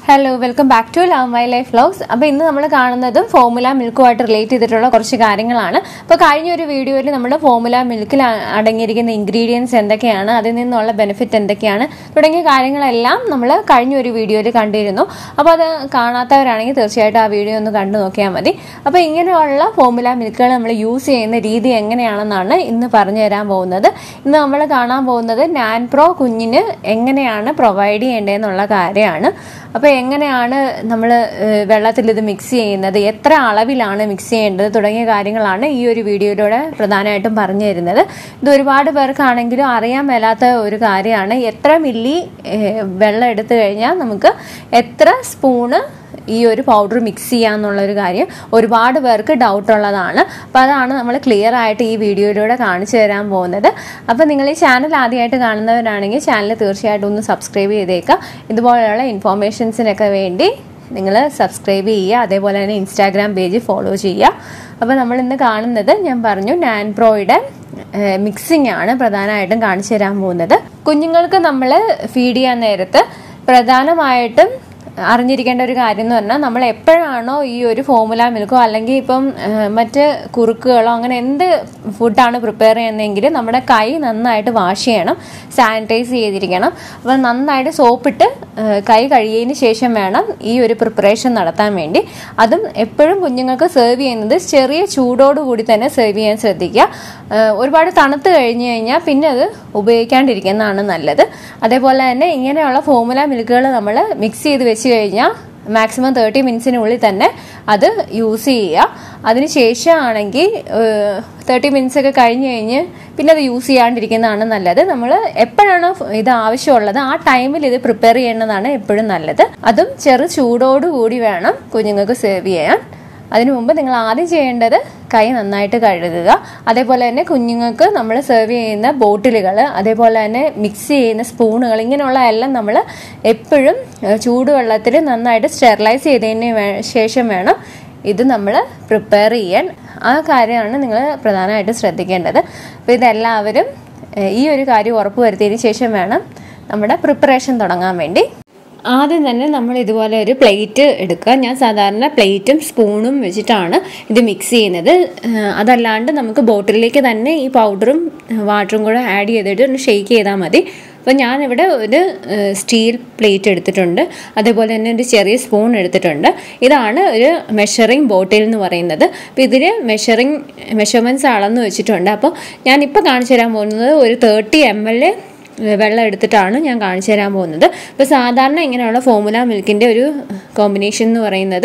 hello welcome back to love my life vlogs അപ്പോൾ ഇന്ന് നമ്മൾ കാണുന്നതും ഫോമുല മിൽക്കുമായിട്ട് റിലേറ്റ് ചെയ്തിട്ടുള്ള കുറച്ച് കാര്യങ്ങളാണ് അപ്പോൾ കഴിഞ്ഞ ഒരു വീഡിയോയിൽ നമ്മുടെ ഫോമുല മിൽക്കിൽ അടങ്ങിയിരിക്കുന്ന ഇൻഗ്രീഡിയൻസ് എന്തൊക്കെയാണ് അതിൽ നിന്നുള്ള ബെനിഫിറ്റ് എന്തൊക്കെയാണ് തുടങ്ങിയ കാര്യങ്ങളെല്ലാം നമ്മൾ കഴിഞ്ഞ ഒരു വീഡിയോയിൽ കണ്ടിരുന്നു അപ്പോൾ അത് കാണാത്തവരാണെങ്കിൽ തീർച്ചയായിട്ടും ആ വീഡിയോ ഒന്ന് കണ്ടു നോക്കിയാൽ മതി അപ്പോൾ ഇങ്ങനെയുള്ള ഫോമുല മിൽക്കുകൾ നമ്മൾ യൂസ് ചെയ്യുന്ന രീതി എങ്ങനെയാണെന്നാണ് ഇന്ന് പറഞ്ഞു തരാൻ പോകുന്നത് ഇന്ന് നമ്മൾ കാണാൻ പോകുന്നത് നാൻ പ്രോ കുഞ്ഞിന് എങ്ങനെയാണ് പ്രൊവൈഡ് ചെയ്യേണ്ടതെന്നുള്ള കാര്യമാണ് അപ്പോൾ എങ്ങനെയാണ് നമ്മൾ വെള്ളത്തിൽ ഇത് മിക്സ് ചെയ്യുന്നത് എത്ര അളവിലാണ് മിക്സ് ചെയ്യേണ്ടത് തുടങ്ങിയ കാര്യങ്ങളാണ് ഈ ഒരു വീഡിയോയിലൂടെ പ്രധാനമായിട്ടും പറഞ്ഞു തരുന്നത് ഇത് ഒരുപാട് പേർക്കാണെങ്കിലും അറിയാൻ മേലാത്ത ഒരു കാര്യമാണ് എത്ര മില്ലി ഏഹ്, വെള്ളം എടുത്തു കഴിഞ്ഞാൽ നമുക്ക് എത്ര സ്പൂണ് ഈ ഒരു പൗഡർ മിക്സ് ചെയ്യാന്നുള്ള ഒരു കാര്യം ഒരുപാട് പേർക്ക് ഡൗട്ട് ഉള്ളതാണ് അപ്പോൾ അതാണ് നമ്മൾ ക്ലിയർ ആയിട്ട് ഈ വീഡിയോയിലൂടെ കാണിച്ചു തരാൻ പോകുന്നത് അപ്പോൾ നിങ്ങൾ ഈ ചാനൽ ആദ്യമായിട്ട് കാണുന്നവരാണെങ്കിൽ ചാനൽ തീർച്ചയായിട്ടും ഒന്ന് സബ്സ്ക്രൈബ് ചെയ്തേക്കാം ഇതുപോലെയുള്ള ഇൻഫോർമേഷൻസിനൊക്കെ വേണ്ടി നിങ്ങൾ സബ്സ്ക്രൈബ് ചെയ്യുക അതേപോലെ തന്നെ ഇൻസ്റ്റാഗ്രാം പേജ് ഫോളോ ചെയ്യുക അപ്പോൾ നമ്മൾ ഇന്ന് കാണുന്നത് ഞാൻ പറഞ്ഞു നാൻ പ്രോയുടെ മിക്സിംഗ് ആണ് പ്രധാനമായിട്ടും കാണിച്ചു തരാൻ പോകുന്നത് കുഞ്ഞുങ്ങൾക്ക് നമ്മൾ ഫീഡ് ചെയ്യാൻ നേരത്ത് പ്രധാനമായിട്ടും അറിഞ്ഞിരിക്കേണ്ട ഒരു കാര്യം എന്ന് പറഞ്ഞാൽ നമ്മൾ എപ്പോഴാണോ ഈ ഒരു ഫോമുല മിൽക്കോ അല്ലെങ്കിൽ ഇപ്പം ഏഹ്, മറ്റ് കുറുക്കുകളോ അങ്ങനെ എന്ത് ഫുഡാണ് പ്രിപ്പയർ ചെയ്യുന്നതെങ്കിൽ നമ്മുടെ കൈ നന്നായിട്ട് വാഷ് ചെയ്യണം സാനിറ്റൈസ് ചെയ്തിരിക്കണം അപ്പോൾ നന്നായിട്ട് സോപ്പിട്ട് ഏഹ്, കൈ കഴുകിയതിന് ശേഷം വേണം ഈ ഒരു പ്രിപ്പറേഷൻ നടത്താൻ വേണ്ടി അതും എപ്പോഴും കുഞ്ഞുങ്ങൾക്ക് സെർവ് ചെയ്യുന്നത് ചെറിയ ചൂടോടുകൂടി തന്നെ സെർവ് ചെയ്യാൻ ശ്രദ്ധിക്കുക ഏഹ്, ഒരുപാട് തണുത്ത് കഴിഞ്ഞ് കഴിഞ്ഞാൽ പിന്നെ അത് ഉപയോഗിക്കാണ്ടിരിക്കുന്നതാണ് നല്ലത് അതേപോലെ തന്നെ ഇങ്ങനെയുള്ള ഫോമുല മിൽക്കുകൾ നമ്മൾ മിക്സ് ചെയ്ത് വെച്ച് കഴിഞ്ഞാൽ മാക്സിമം തേർട്ടി മിനിറ്റ്സിനുള്ളിൽ തന്നെ അത് യൂസ് ചെയ്യുക അതിന് ശേഷമാണെങ്കിൽ തേർട്ടി മിനിറ്റ്സ് ഒക്കെ കഴിഞ്ഞ് കഴിഞ്ഞ് പിന്നെ അത് യൂസ് ചെയ്യാണ്ടിരിക്കുന്നതാണ് നല്ലത് നമ്മൾ എപ്പോഴാണോ ഇത് ആവശ്യമുള്ളത് ആ ടൈമിൽ ഇത് പ്രിപ്പയർ ചെയ്യുന്നതാണ് എപ്പോഴും നല്ലത് അതും ചെറു ചൂടോടുകൂടി വേണം കുഞ്ഞുങ്ങൾക്ക് സെർവ് ചെയ്യാൻ അതിനു മുമ്പ് നിങ്ങൾ ആദ്യം ചെയ്യേണ്ടത് കൈ നന്നായിട്ട് കഴുകുക അതേപോലെ തന്നെ കുഞ്ഞുങ്ങൾക്ക് നമ്മൾ സെർവ് ചെയ്യുന്ന ബോട്ടിലുകൾ അതേപോലെ തന്നെ മിക്സ് ചെയ്യുന്ന സ്പൂണുകൾ ഇങ്ങനെയുള്ള എല്ലാം നമ്മൾ എപ്പോഴും ഏഹ്, ചൂടുവെള്ളത്തിൽ നന്നായിട്ട് സ്റ്റെറിലൈസ് ചെയ്തതിന് വേ- ശേഷം വേണം ഇത് നമ്മൾ പ്രിപ്പയർ ചെയ്യാൻ ആ കാര്യമാണ് നിങ്ങൾ പ്രധാനമായിട്ടും ശ്രദ്ധിക്കേണ്ടത് അപ്പോൾ ഇതെല്ലാവരും ഏഹ്, ഈ ഒരു കാര്യം ഉറപ്പുവരുത്തിയതിന് ശേഷം വേണം നമ്മുടെ പ്രിപ്പറേഷൻ തുടങ്ങാൻ വേണ്ടി ആദ്യം തന്നെ നമ്മൾ ഇതുപോലെ ഒരു പ്ലേറ്റ് എടുക്കുക ഞാൻ സാധാരണ പ്ലേറ്റും സ്പൂണും വെച്ചിട്ടാണ് ഇത് മിക്സ് ചെയ്യുന്നത് ഏഹ് അതല്ലാണ്ട് നമുക്ക് ബോട്ടിലേക്ക് തന്നെ ഈ പൗഡറും വാട്ടറും കൂടെ ആഡ് ചെയ്തിട്ട് ഒന്ന് ഷെയ്ക്ക് ചെയ്താൽ മതി അപ്പോൾ ഞാനിവിടെ ഒരു സ്റ്റീൽ പ്ലേറ്റ് എടുത്തിട്ടുണ്ട് അതേപോലെ തന്നെ ഒരു ചെറിയ സ്പൂൺ എടുത്തിട്ടുണ്ട് ഇതാണ് ഒരു മെഷറിംഗ് ബോട്ടിൽ എന്ന് പറയുന്നത് അപ്പോൾ ഇതിൽ മെഷറിംഗ് മെഷർമെൻറ്റ്സ് അളന്ന് വെച്ചിട്ടുണ്ട് അപ്പോൾ ഞാനിപ്പോൾ കാണിച്ചു തരാൻ പോകുന്നത് ഒരു തേർട്ടി എം എൽ വെള്ളം എടുത്തിട്ടാണ് ഞാൻ കാണിച്ചു തരാൻ പോകുന്നത് അപ്പോൾ സാധാരണ ഇങ്ങനെയുള്ള ഫോമുല മിൽക്കിൻ്റെ ഒരു കോമ്പിനേഷൻ എന്ന് പറയുന്നത്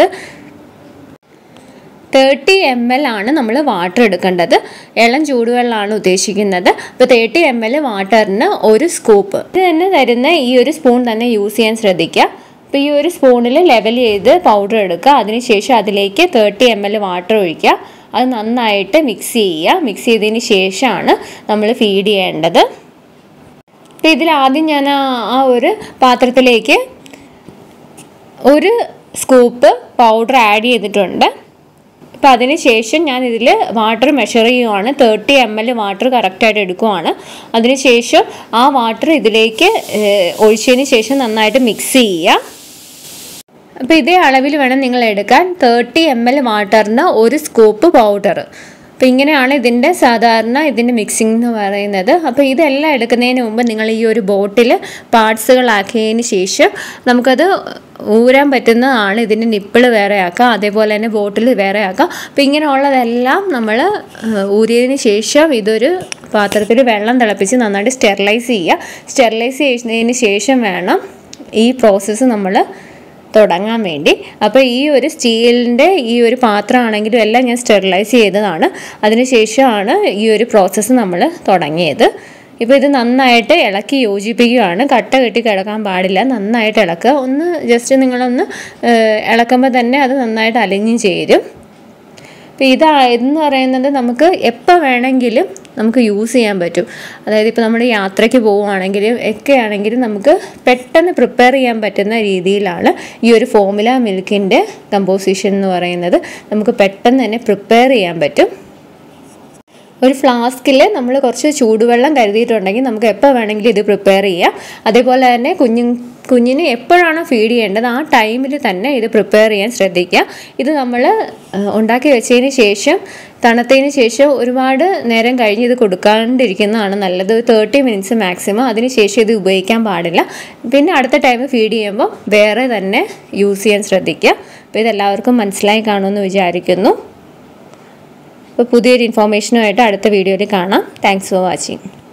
തേർട്ടി എം എൽ ആണ് നമ്മൾ വാട്ടർ എടുക്കേണ്ടത് ഇളം ചൂടുവെള്ളമാണ് ഉദ്ദേശിക്കുന്നത് അപ്പോൾ തേർട്ടി എം എൽ വാട്ടറിന് ഒരു സ്കൂപ്പ് ഇത് തന്നെ തരുന്ന ഈ ഒരു സ്പൂൺ തന്നെ യൂസ് ചെയ്യാൻ ശ്രദ്ധിക്കുക അപ്പോൾ ഈ ഒരു സ്പൂണിൽ ലെവൽ ചെയ്ത് പൗഡർ എടുക്കുക അതിനുശേഷം അതിലേക്ക് തേർട്ടി എം എൽ വാട്ടർ ഒഴിക്കുക അത് നന്നായിട്ട് മിക്സ് ചെയ്യുക മിക്സ് ചെയ്തതിന് ശേഷമാണ് നമ്മൾ ഫീഡ് ചെയ്യേണ്ടത് അപ്പോൾ ഇതിൽ ആദ്യം ഞാൻ ആ ആ ഒരു പാത്രത്തിലേക്ക് ഒരു സ്കൂപ്പ് പൗഡർ ആഡ് ചെയ്തിട്ടുണ്ട് അപ്പോൾ അതിന് ശേഷം ഞാൻ ഇതിൽ വാട്ടർ മെഷർ ചെയ്യുവാണ് തേർട്ടി എം എൽ വാട്ടർ കറക്റ്റായിട്ട് എടുക്കുവാണ് അതിന് ശേഷം ആ വാട്ടർ ഇതിലേക്ക് ഏഹ്, ഒഴിച്ചതിന് ശേഷം നന്നായിട്ട് മിക്സ് ചെയ്യുക അപ്പോൾ ഇതേ അളവിൽ വേണം നിങ്ങൾ എടുക്കാൻ തേർട്ടി എം എൽ വാട്ടറിന് ഒരു സ്കൂപ്പ് പൗഡർ അപ്പോൾ ഇങ്ങനെയാണ് ഇതിൻ്റെ സാധാരണ ഇതിൻ്റെ മിക്സിംഗ് എന്ന് പറയുന്നത് അപ്പോൾ ഇതെല്ലാം എടുക്കുന്നതിന് മുമ്പ് നിങ്ങൾ ഈ ഒരു ബോട്ടിൽ പാർട്സുകളാക്കിയതിന് ശേഷം നമുക്കത് ഊരാൻ പറ്റുന്നതാണ് ഇതിൻ്റെ നിപ്പിൾ വേറെ ആക്കാം അതേപോലെ തന്നെ ബോട്ടിൽ വേറെ ആക്കാം അപ്പോൾ ഇങ്ങനെയുള്ളതെല്ലാം നമ്മൾ ഊരിയതിന് ശേഷം ഇതൊരു പാത്രത്തിൽ വെള്ളം തിളപ്പിച്ച് നന്നായിട്ട് സ്റ്റെറിലൈസ് ചെയ്യുക സ്റ്റെറിലൈസ് ചെയ്യുന്നതിന് ശേഷം വേണം ഈ പ്രോസസ്സ് നമ്മൾ തുടങ്ങാൻ വേണ്ടി അപ്പോൾ ഈ ഒരു സ്റ്റീലിൻ്റെ ഈ ഒരു പാത്രമാണെങ്കിലും എല്ലാം ഞാൻ സ്റ്റെറിലൈസ് ചെയ്തതാണ് അതിനുശേഷമാണ് ഈ ഒരു പ്രോസസ്സ് നമ്മൾ തുടങ്ങിയത് ഇപ്പോൾ ഇത് നന്നായിട്ട് ഇളക്കി യോജിപ്പിക്കുകയാണ് കട്ട കെട്ടി കിടക്കാൻ പാടില്ല നന്നായിട്ട് ഇളക്കുക ഒന്ന് ജസ്റ്റ് നിങ്ങളൊന്ന് ഏഹ്, ഇളക്കുമ്പോൾ തന്നെ അത് നന്നായിട്ട് അലിഞ്ഞും ചേരും അപ്പോൾ ഇതാ എന്ന് പറയുന്നത് നമുക്ക് എപ്പോൾ വേണമെങ്കിലും നമുക്ക് യൂസ് ചെയ്യാൻ പറ്റും അതായത് ഇപ്പോൾ നമ്മൾ യാത്രയ്ക്ക് പോവുകയാണെങ്കിലും ഒക്കെ ആണെങ്കിലും നമുക്ക് പെട്ടെന്ന് പ്രിപ്പയർ ചെയ്യാൻ പറ്റുന്ന രീതിയിലാണ് ഈ ഒരു ഫോമുല മിൽക്കിൻ്റെ കമ്പോസിഷൻ എന്ന് പറയുന്നത് നമുക്ക് പെട്ടെന്ന് തന്നെ പ്രിപ്പയർ ചെയ്യാൻ പറ്റും ഒരു ഫ്ലാസ്കിൽ നമ്മൾ കുറച്ച് ചൂടുവെള്ളം കരുതിയിട്ടുണ്ടെങ്കിൽ നമുക്ക് എപ്പോൾ വേണമെങ്കിലും ഇത് പ്രിപ്പയർ ചെയ്യാം അതേപോലെ തന്നെ കുഞ്ഞു കുഞ്ഞിന് എപ്പോഴാണോ ഫീഡ് ചെയ്യേണ്ടത് ആ ടൈമിൽ തന്നെ ഇത് പ്രിപ്പയർ ചെയ്യാൻ ശ്രദ്ധിക്കുക ഇത് നമ്മൾ ഉണ്ടാക്കി വെച്ചതിന് ശേഷം തണുത്തതിന് ശേഷം ഒരുപാട് നേരം കഴിഞ്ഞ് ഇത് കൊടുക്കാണ്ടിരിക്കുന്നതാണ് നല്ലത് തേർട്ടി മിനിറ്റ്സ് മാക്സിമം അതിന് ശേഷം ഇത് ഉപയോഗിക്കാൻ പാടില്ല പിന്നെ അടുത്ത ടൈം ഫീഡ് ചെയ്യുമ്പോൾ വേറെ തന്നെ യൂസ് ചെയ്യാൻ ശ്രദ്ധിക്കുക അപ്പോൾ ഇതെല്ലാവർക്കും മനസ്സിലായി കാണുമെന്ന് വിചാരിക്കുന്നു അപ്പോൾ പുതിയൊരു ഇൻഫോർമേഷനുമായിട്ട് അടുത്ത വീഡിയോയിൽ കാണാം താങ്ക്സ് ഫോർ വാച്ചിങ്